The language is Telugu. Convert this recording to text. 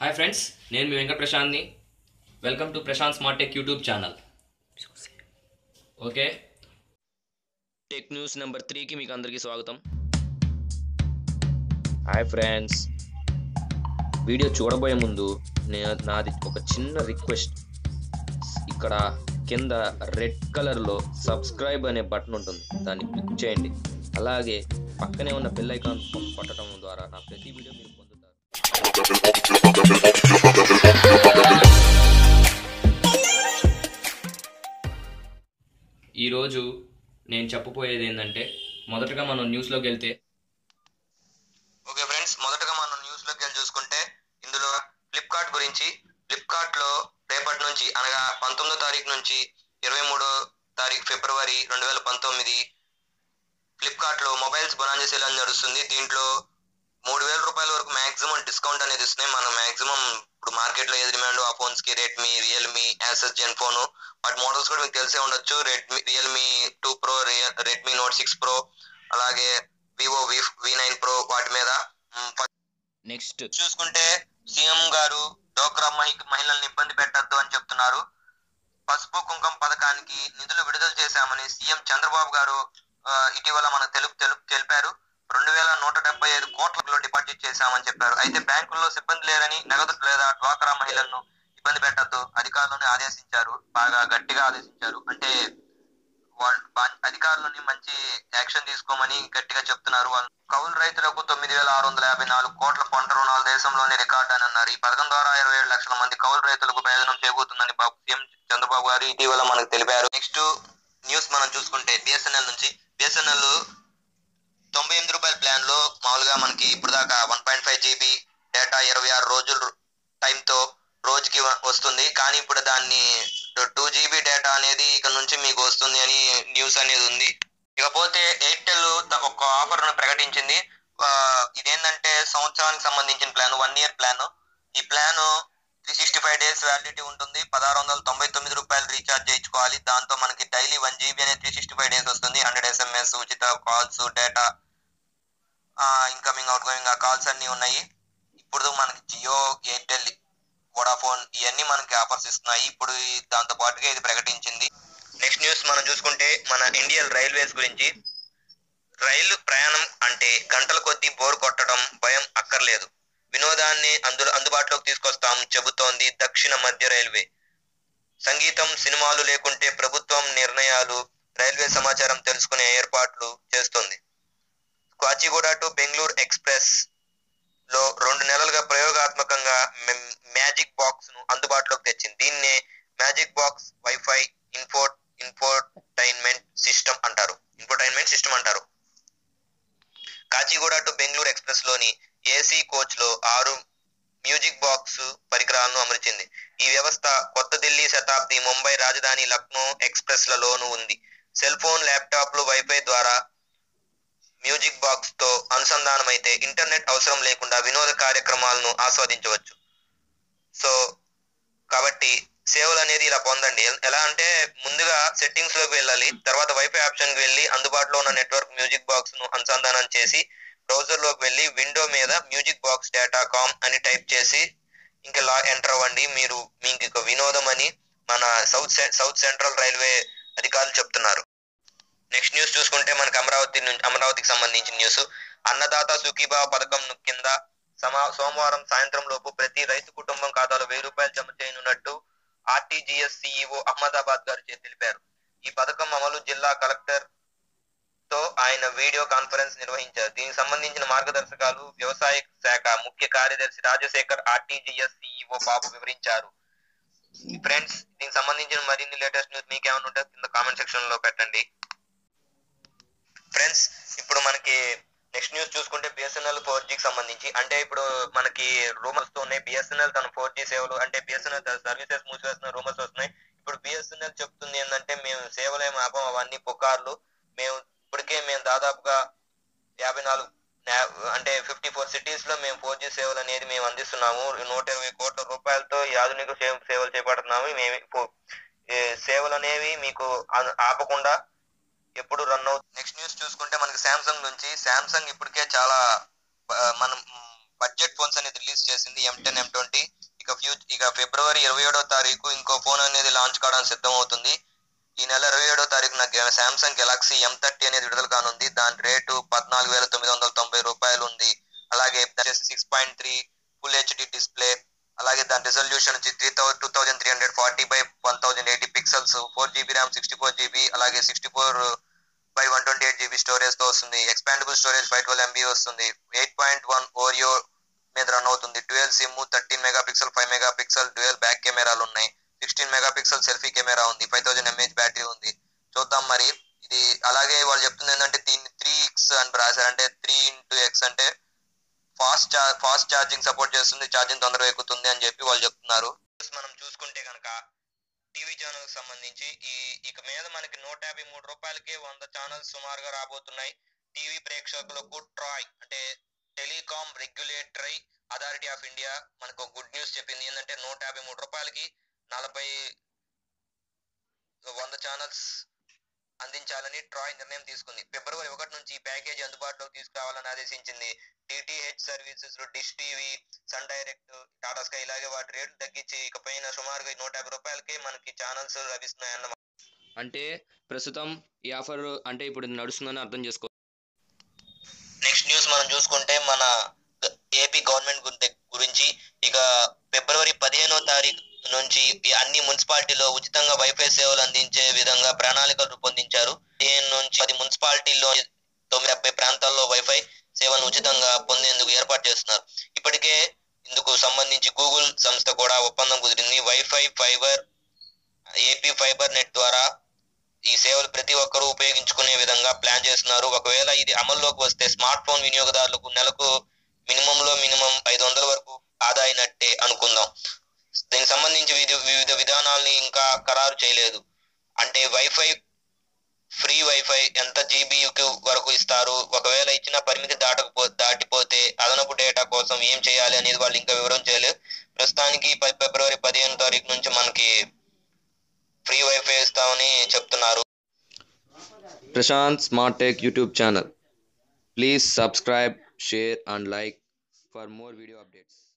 హాయ్ ఫ్రెండ్స్ నేను మీ వెంకట ప్రశాంత్ని welcome to Prashanth smart tech YouTube channel okay tech news number త్రీకి మీకు అందరికీ స్వాగతం హాయ్ ఫ్రెండ్స్ వీడియో చూడబోయే ముందు నేను నాది ఒక చిన్న రిక్వెస్ట్ ఇక్కడ కింద రెడ్ కలర్లో సబ్స్క్రైబ్ అనే బటన్ ఉంటుంది దాన్ని క్లిక్ చేయండి అలాగే పక్కనే ఉన్న బెల్ ఐకాన్ కొట్టడం ద్వారా నా ప్రతి వీడియో మీరు పొందుతారు ఈరోజు నేను చెప్పబోయేది ఏంటంటే మొదటగా మనం న్యూస్లోకి వెళ్తే ఓకే ఫ్రెండ్స్ మొదటగా మనం న్యూస్ లోకి వెళ్ళి చూసుకుంటే ఇందులో ఫ్లిప్కార్ట్ గురించి ఫ్లిప్కార్ట్ లో రేపటి నుంచి అనగా పంతొమ్మిదో తారీఖు నుంచి ఇరవై మూడో తారీఖు ఫిబ్రవరి రెండు వేల పంతొమ్మిది ఫ్లిప్కార్ట్ లో మొబైల్స్ బొనాంజా సేల్ అని నడుస్తుంది దీంట్లో మూడు వేల రూపాయల వరకు మాక్సిమం డిస్కౌంట్ అనేది ఇస్తున్నాయి మనం మాక్సిమం ఇప్పుడు మార్కెట్ లో ఏది డిమాండ్ ఆ ఫోన్స్ కి Redmi Realme Asus Zen phone వాటి మోడల్స్ కూడా మీకు తెలిసే ఉండొచ్చు Redmi Realme two pro Redmi Note six pro అలాగే Vivo V V nine pro వాటి మీద మ్, ఫస్ట్ నెక్స్ట్ చూసుకుంటే సీఎం గారు డోక్రా మహి- మహిళల్ని ఇబ్బంది పెట్టద్దు అని చెప్తున్నారు పసుపు కుంకుమ పథకానికి నిధులు విడుదల చేశామని సీఎం చంద్రబాబు గారు ఆ, ఇటీవల మనకు తెలుపు తెలుపు తెలిపారు రెండు వేల నూట డెబ్బై ఐదు కోట్లలో డిపాజిట్ చేశామని చెప్పారు అయితే బ్యాంకుల్లో సిబ్బంది లేరని నగదు లేదా డ్వాక్రా మహిళలను ఇబ్బంది పెట్టద్దు అధికారులను ఆదేశించారు బాగా గట్టిగా ఆదేశించారు అంటే వాళ్ళు బా- అధికారులని మంచి యాక్షన్ తీసుకోమని గట్టిగా చెప్తున్నారు వాళ్ళు కౌలు రైతులకు తొమ్మిది వేల ఆరు వందల యాభై నాలుగు కోట్ల పంట రుణాలు దేశంలోనే రికార్డు అని అన్నారు ఈ పథకం ద్వారా ఇరవై ఏడు లక్షల మంది కౌలు రైతులకు ప్రయోజనం చేకూరుతుందని బాబు సీఎం చంద్రబాబు గారు ఇటీవల మనకు తెలిపారు నెక్స్ట్ న్యూస్ మనం చూసుకుంటే బిఎస్ఎన్ఎల్ నుంచి బిఎస్ఎన్ఎల్ తొంభై ఎనిమిది రూపాయల ప్లాన్ లో మామూలుగా మనకి ఇప్పుడు దాకా one point five GB data ఇరవై ఆరు రోజులు టైంతో రోజుకి వ- వస్తుంది కానీ ఇప్పుడు దాన్ని టూ జీబీ డేటా అనేది ఇక నుంచి మీకు వస్తుంది అని న్యూస్ అనేది ఉంది ఇకపోతే ఎయిర్టెల్ ద- ఒక ఆఫర్ ను ప్రకటించింది ఆ, ఇదేంటంటే సంవత్సరానికి సంబంధించిన ప్లాన్ వన్ ఇయర్ ప్లాన్ ఈ plan three sixty five days validity ఉంటుంది పదహారు వందల తొంభై తొమ్మిది రూపాయలు రీఛార్జ్ చేయించుకోవాలి దాంతో మనకి డైలీ వన్ జీబీ అనేది త్రీ సిక్స్టీ ఫైవ్ డేస్ వస్తుంది హండ్రెడ్ ఎస్ఎంఎస్ ఉచిత calls data incoming outgoing ఆ కాల్స్ అన్ని ఉన్నాయి ఇప్పుడు మనకి జియో ఎయిర్టెల్ వోడాఫోన్ ఇవన్నీ మనకి ఆఫర్స్ ఇస్తున్నాయి ఇప్పుడు ఈ- దాంతో పాటుగా ఇది ప్రకటించింది నెక్స్ట్ న్యూస్ మనం చూసుకుంటే మన ఇండియన్ రైల్వేస్ గురించి రైలు ప్రయాణం అంటే గంటల కొద్దీ బోర్ కొట్టడం భయం అక్కర్లేదు వినోదాన్ని అందులో అందుబాటులోకి తీసుకొస్తాం చెబుతోంది దక్షిణ మధ్య రైల్వే సంగీతం సినిమాలు లేకుంటే ప్రభుత్వం నిర్ణయాలు రైల్వే సమాచారం తెలుసుకునే ఏర్పాట్లు చేస్తుంది కాచిగూడ టు బెంగళూరు ఎక్స్ప్రెస్ లో రెండు నెలలుగా ప్రయోగాత్మకంగా మె- మ్యాజిక్ బాక్స్ ను అందుబాటులోకి తెచ్చింది దీన్నే magic box WiFi info infotainment system అంటారు ఇన్ఫోటైన్మెంట్ సిస్టమ్ అంటారు కాచిగూడ టు బెంగళూరు ఎక్స్ప్రెస్ లోని ఏసీ కోచ్ లో ఆరు మ్యూజిక్ బాక్స్ పరికరాలను అమర్చింది ఈ వ్యవస్థ కొత్త ఢిల్లీ శతాబ్ది ముంబై రాజధాని లక్నో ఎక్స్ప్రెస్ లలోనూ ఉంది సెల్ ఫోన్ ల్యాప్టాప్లు వైఫై ద్వారా మ్యూజిక్ బాక్స్ తో అనుసంధానమైతే ఇంటర్నెట్ అవసరం లేకుండా వినోద కార్యక్రమాలను ఆస్వాదించవచ్చు సో కాబట్టి సేవలు అనేది ఇలా పొందండి ఎల్- ఎలా అంటే ముందుగా సెట్టింగ్స్ లోకి వెళ్ళాలి తర్వాత వైఫై ఆప్షన్ కి వెళ్ళి అందుబాటులో ఉన్న నెట్వర్క్ మ్యూజిక్ బాక్స్ ను అనుసంధానం చేసి బ్రౌజర్ లోకి వెళ్ళి విండో మీద మ్యూజిక్ బాక్స్ డేటా కామ్ అని టైప్ చేసి ఇంకా లా ఎంటర్ అవ్వండి మీరు మీకు ఇక వినోదం అని మన సౌత్ సె- సౌత్ సెంట్రల్ రైల్వే అధికారులు చెప్తున్నారు నెక్స్ట్ న్యూస్ చూసుకుంటే మనకి అమరావతి నుంచి అమరావతికి సంబంధించిన న్యూస్ అన్నదాత సుఖీబా పథకం కింద సమా సోమవారం సాయంత్రం లోపు ప్రతి రైతు కుటుంబం ఖాతాలో వెయ్యి రూపాయలు జమ చేయనున్నట్టు ఆర్టీజీఎస్ సిఇఓ అహ్మదాబాద్ గారు చే- తెలిపారు ఈ పథకం అమలు జిల్లా కలెక్టర్ తో ఆయన వీడియో కాన్ఫరెన్స్ నిర్వహించారు దీనికి సంబంధించిన మార్గదర్శకాలు వ్యవసాయ శాఖ ముఖ్య కార్యదర్శి రాజశేఖర్ ఆర్టీజీఎస్ సిఇఓ బాబు వివరించారు ఫ్రెండ్స్ దీనికి సంబంధించిన మరిన్ని లేటెస్ట్ న్యూస్ మీకు ఏమైనా ఉంటే కింద కామెంట్ సెక్షన్ లో పెట్టండి ఫ్రెండ్స్ ఇప్పుడు మనకి నెక్స్ట్ న్యూస్ చూసుకుంటే బిఎస్ఎన్ఎల్ ఫోర్ కి సంబంధించి అంటే ఇప్పుడు మనకి రూమర్స్ ఉన్నాయి బిఎస్ఎన్ఎల్ తన ఫోర్ జీ సేవలు అంటే బిఎస్ఎన్ఎల్ సర్వీసెస్ మూసివేస్తున్న రూమర్స్ వస్తున్నాయి ఇప్పుడు బిఎస్ఎన్ఎల్ చెప్తుంది ఏంటంటే మేము సేవలు ఏమి ఆపం అవన్నీ పుకార్లు మేము ఇప్పటికే మేము దాదాపుగా యాభై నాలుగు నా- అంటే ఫిఫ్టీ ఫోర్ సిటీస్ లో మేము ఫోర్ జీ సేవలు అనేది మేము అందిస్తున్నాము నూట ఇరవై కోట్ల రూపాయలతో ఈ ఆధునిక సేవ- సేవలు చేపడుతున్నాము మేము ఫో- ఈ సేవలు అనేవి మీకు ఆ- ఆపకుండా ఎప్పుడు రన్ అవుతుంది నెక్స్ట్ న్యూస్ చూసుకుంటే మనకి సామ్సంగ్ నుంచి సామ్సంగ్ ఇప్పటికే చాలా ఆ, మనం బడ్జెట్ ఫోన్స్ అనేది రిలీజ్ చేసింది ఎం టెన్ ఎం ట్వంటీ ఇక ఫిబ్రవరి ఇరవై ఏడో తారీఖు ఇంకో ఫోన్ అనేది లాంచ్ కావడానికి సిద్ధం అవుతుంది ఈ నెల ఇరవై ఏడో తారీఖున శాంసంగ్ గెలాక్సీ ఎం థర్టీ అనేది విడుదల కానుంది దాని రేటు పద్నాలుగు వేల తొమ్మిది వందల తొంభై రూపాయలు ఉంది అలాగే six point three full HD display అలాగే దాని రిజల్యూషన్ వచ్చి three thousand two thousand three hundred forty by one thousand eighty pixels four GB RAM sixty four GB అలాగే sixty four by one twenty eight GB storage తో వస్తుంది expandable storage five twelve MB వస్తుంది ఎయిట్ పాయింట్ వన్ ఓరియో మీద రన్ అవుతుంది dual SIM thirteen mega pixel five mega pixel dual back కెమెరాలు ఉన్నాయి sixteen mega pixel selfie camera ఉంది ఫైవ్ థౌసండ్ ఎంఏహెచ్ బ్యాటరీ ఉంది చూద్దాం మరి ఇది అలాగే వాళ్ళు చెప్తుంది ఏంటంటే దీన్ని త్రీ ఎక్స్ అని రాశారు అంటే త్రీ ఇంటూ ఎక్స్ అంటే ఫాస్ట్ ఫాస్ట్ ఛార్జింగ్ సపోర్ట్ చేస్తుంది ఛార్జింగ్ తొందరగా ఎక్కుతుంది అని చెప్పి వాళ్ళు చెప్తున్నారు మనం చూసుకుంటే కనుక టీవీ ఛానల్ సంబంధించి ఈ ఇక మీద మనకి నూట యాభై మూడు రూపాయలకే వంద ఛానల్స్ సుమారుగా రాబోతున్నాయి టీవీ ప్రేక్షకులకు ట్రాయ్ అంటే telecom regulatory authority of India మనకు గుడ్ న్యూస్ చెప్పింది ఏంటంటే నూట యాభై మూడు రూపాయలకి నలభై వంద ఛానల్స్ అందించాలని ట్రాయ్ నిర్ణయం తీసుకుంది ఫిబ్రవరి ఒకటి నుంచి ఈ ప్యాకేజీ అందుబాటులోకి తీసుకురావాలని ఆదేశించింది DTH services Dish TV Sun Direct Tata Sky ఇలాగే వాటి రేట్లు తగ్గించి ఇకపైన సుమారుగా నూట యాభై రూపాయలకి మనకి ఛానల్స్ లభిస్తున్నాయన్నమాట అంటే ప్రస్తుతం ఈ ఆఫర్ అంటే ఇప్పుడు ఇది నడుస్తుందని అర్థం చేసుకో నెక్స్ట్ న్యూస్ మనం చూసుకుంటే మన ఏపీ గవర్నమెంట్ గురి- గురించి ఇక ఫిబ్రవరి పదిహేనో తారీఖు నుంచి ఈ అన్ని మున్సిపాలిటీలో ఉచితంగా వైఫై సేవలు అందించే విధంగా ప్రణాళికలు రూపొందించారు పదిహేను నుంచి పది మున్సిపాలిటీల్లో తొమ్మిది డెబ్బై ప్రాంతాల్లో వైఫై సేవను ఉచితంగా పొందేందుకు ఏర్పాటు చేస్తున్నారు ఇప్పటికే ఇందుకు సంబంధించి గూగుల్ సంస్థ కూడా ఒప్పందం కుదిరింది WiFi fibre AP fibre net ద్వారా ఈ సేవలు ప్రతి ఒక్కరూ ఉపయోగించుకునే విధంగా ప్లాన్ చేస్తున్నారు ఒకవేళ ఇది అమల్లోకి వస్తే స్మార్ట్ ఫోన్ వినియోగదారులకు నెలకు మినిమం లో మినిమం ఐదు వందల వరకు ఆదా అయినట్టే అనుకుందాం దీనికి సంబంధించి వివిధ వివిధ విధానాల్ని ఇంకా ఖరారు చేయలేదు అంటే వైఫై ఫ్రీ వైఫై ఎంత జీబీకి వరకు ఇస్తారు ఒకవేళ ఇచ్చిన పరిమితి దాటకపో దాటిపోతే అదనపు డేటా కోసం ఏం చేయాలి అనేది వాళ్ళు ఇంకా వివరం చేయలేదు ప్రస్తుతానికి ప- ఫిబ్రవరి పదిహేను తారీఖు నుంచి మనకి ఫ్రీ వైఫై ఇస్తామని చెప్తున్నారు Prashanth smart tech YouTube channel please subscribe share and like for more video updates